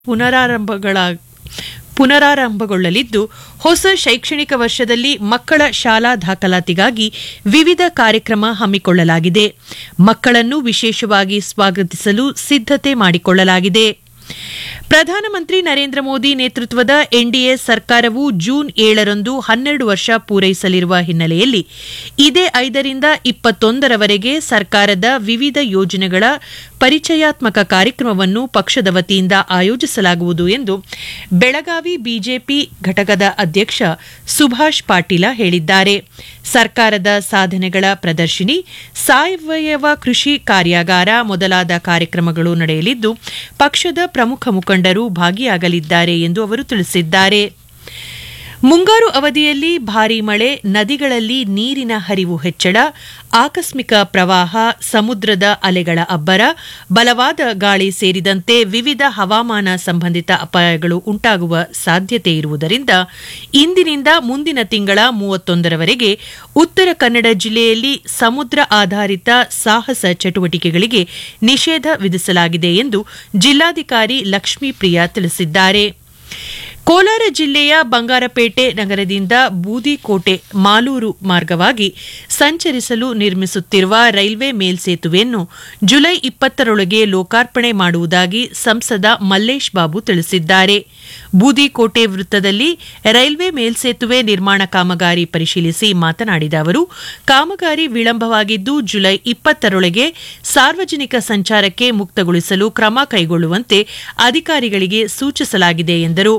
ಪುನರಾರಂಭಗಳ ಪುನರಾರಂಭಗೊಳ್ಳಲಿದ್ದು ಹೊಸ ಶೈಕ್ಷಣಿಕ ವರ್ಷದಲ್ಲಿ ಮಕ್ಕಳ ಶಾಲಾ ದಾಖಲಾತಿಗಾಗಿ ವಿವಿಧ ಕಾರ್ಯಕ್ರಮ ಹಮ್ಮಿಕೊಳ್ಳಲಾಗಿದೆ ಮಕ್ಕಳನ್ನು ವಿಶೇಷವಾಗಿ ಸ್ವಾಗತಿಸಲು ಸಿದ್ಧತೆ ಮಾಡಿಕೊಳ್ಳಲಾಗಿದೆ ಪ್ರಧಾನಮಂತ್ರಿ ನರೇಂದ್ರ ಮೋದಿ ನೇತೃತ್ವದ ಎನ್ಡಿಎ ಸರ್ಕಾರವು ಜೂನ್ ಏಳರಂದು ಹನ್ನೆರಡು ವರ್ಷ ಪೂರೈಸಲಿರುವ ಹಿನ್ನೆಲೆಯಲ್ಲಿ ಇದೇ ಐದರಿಂದ ಇಪ್ಪತ್ತೊಂದರವರೆಗೆ ಸರ್ಕಾರದ ವಿವಿಧ ಯೋಜನೆಗಳ ಪರಿಚಯಾತ್ಮಕ ಕಾರ್ಯಕ್ರಮವನ್ನು ಪಕ್ಷದ ವತಿಯಿಂದ ಆಯೋಜಿಸಲಾಗುವುದು ಎಂದು ಬೆಳಗಾವಿ ಬಿಜೆಪಿ ಘಟಕದ ಅಧ್ಯಕ್ಷ ಸುಭಾಷ್ ಪಾಟೀಲ ಹೇಳಿದ್ದಾರೆ ಸರ್ಕಾರದ ಸಾಧನೆಗಳ ಪ್ರದರ್ಶಿನಿ ಸಾವಯವ ಕೃಷಿ ಕಾರ್ಯಾಗಾರ ಮೊದಲಾದ ಕಾರ್ಯಕ್ರಮಗಳು ನಡೆಯಲಿದ್ದು ಪಕ್ಷದ ಪ್ರಮುಖ ಮುಖಂಡರು ಭಾಗಿಯಾಗಲಿದ್ದಾರೆ ಎಂದು ಅವರು ತಿಳಿಸಿದ್ದಾರೆ ಮುಂಗಾರು ಅವಧಿಯಲ್ಲಿ ಭಾರೀ ಮಳೆ ನದಿಗಳಲ್ಲಿ ನೀರಿನ ಹರಿವು ಹೆಚ್ಚಳ ಆಕಸ್ಮಿಕ ಪ್ರವಾಹ ಸಮುದ್ರದ ಅಲೆಗಳ ಅಬ್ಬರ ಬಲವಾದ ಗಾಳಿ ಸೇರಿದಂತೆ ವಿವಿಧ ಹವಾಮಾನ ಸಂಬಂಧಿತ ಅಪಾಯಗಳು ಉಂಟಾಗುವ ಸಾಧ್ಯತೆ ಇರುವುದರಿಂದ ಇಂದಿನಿಂದ ಮುಂದಿನ ತಿಂಗಳ ಮೂವತ್ತೊಂದರವರೆಗೆ ಉತ್ತರ ಕನ್ನಡ ಜಿಲ್ಲೆಯಲ್ಲಿ ಸಮುದ್ರ ಆಧಾರಿತ ಸಾಹಸ ಚಟುವಟಿಕೆಗಳಿಗೆ ನಿಷೇಧ ವಿಧಿಸಲಾಗಿದೆ ಎಂದು ಜಿಲ್ಲಾಧಿಕಾರಿ ಲಕ್ಷ್ಮೀಪ್ರಿಯಾ ತಿಳಿಸಿದ್ದಾರೆ ಕೋಲಾರ ಜಿಲ್ಲೆಯ ಬಂಗಾರಪೇಟೆ ನಗರದಿಂದ ಬೂದಿಕೋಟೆ ಮಾಲೂರು ಮಾರ್ಗವಾಗಿ ಸಂಚರಿಸಲು ನಿರ್ಮಿಸುತ್ತಿರುವ ರೈಲ್ವೆ ಮೇಲ್ಸೇತುವೆಯನ್ನು ಜುಲೈ ಇಪ್ಪತ್ತರೊಳಗೆ ಲೋಕಾರ್ಪಣೆ ಮಾಡುವುದಾಗಿ ಸಂಸದ ಮಲ್ಲೇಶ್ ಬಾಬು ತಿಳಿಸಿದ್ದಾರೆ ಬೂದಿಕೋಟೆ ವೃತ್ತದಲ್ಲಿ ರೈಲ್ವೆ ಮೇಲ್ಸೇತುವೆ ನಿರ್ಮಾಣ ಕಾಮಗಾರಿ ಪರಿಶೀಲಿಸಿ ಮಾತನಾಡಿದ ಅವರು ಕಾಮಗಾರಿ ವಿಳಂಬವಾಗಿದ್ದು ಜುಲೈ ಇಪ್ಪತ್ತರೊಳಗೆ ಸಾರ್ವಜನಿಕ ಸಂಚಾರಕ್ಕೆ ಮುಕ್ತಗೊಳಿಸಲು ಕ್ರಮ ಕೈಗೊಳ್ಳುವಂತೆ ಅಧಿಕಾರಿಗಳಿಗೆ ಸೂಚಿಸಲಾಗಿದೆ ಎಂದರು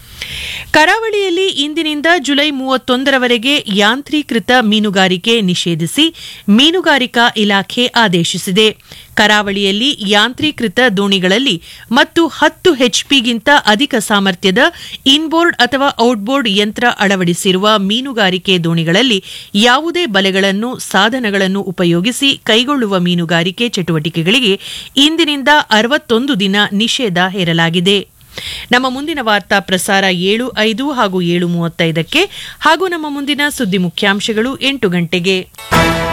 ಕರಾವಳಿಯಲ್ಲಿ ಇಂದಿನಿಂದ ಜುಲೈ ಮೂವತ್ತೊಂದರವರೆಗೆ ಯಾಂತ್ರೀಕೃತ ಮೀನುಗಾರಿಕೆ ನಿಷೇಧಿಸಿ ಮೀನುಗಾರಿಕಾ ಇಲಾಖೆ ಆದೇಶಿಸಿದೆ ಕರಾವಳಿಯಲ್ಲಿ ಯಾಂತ್ರೀಕೃತ ದೋಣಿಗಳಲ್ಲಿ ಮತ್ತು ಹತ್ತು ಹೆಚ್ಪಿಗಿಂತ ಅಧಿಕ ಸಾಮರ್ಥ್ಯದ ಇನ್ಬೋರ್ಡ್ ಅಥವಾ ಔಟ್ಬೋರ್ಡ್ ಯಂತ್ರ ಅಳವಡಿಸಿರುವ ಮೀನುಗಾರಿಕೆ ದೋಣಿಗಳಲ್ಲಿ ಯಾವುದೇ ಬಲೆಗಳನ್ನು ಸಾಧನಗಳನ್ನು ಉಪಯೋಗಿಸಿ ಕೈಗೊಳ್ಳುವ ಮೀನುಗಾರಿಕೆ ಚಟುವಟಿಕೆಗಳಿಗೆ ಇಂದಿನಿಂದ ಅರವತ್ತೊಂದು ದಿನ ನಿಷೇಧ ಹೇರಲಾಗಿದೆ ನಮ್ಮ ಮುಂದಿನ ವಾರ್ತಾ ಪ್ರಸಾರ ಏಳು ಐದು ಹಾಗೂ ಏಳು ಮೂವತ್ತೈದಕ್ಕೆ ಹಾಗೂ ನಮ್ಮ ಮುಂದಿನ ಸುದ್ದಿ ಮುಖ್ಯಾಂಶಗಳು ಎಂಟು ಗಂಟೆಗೆ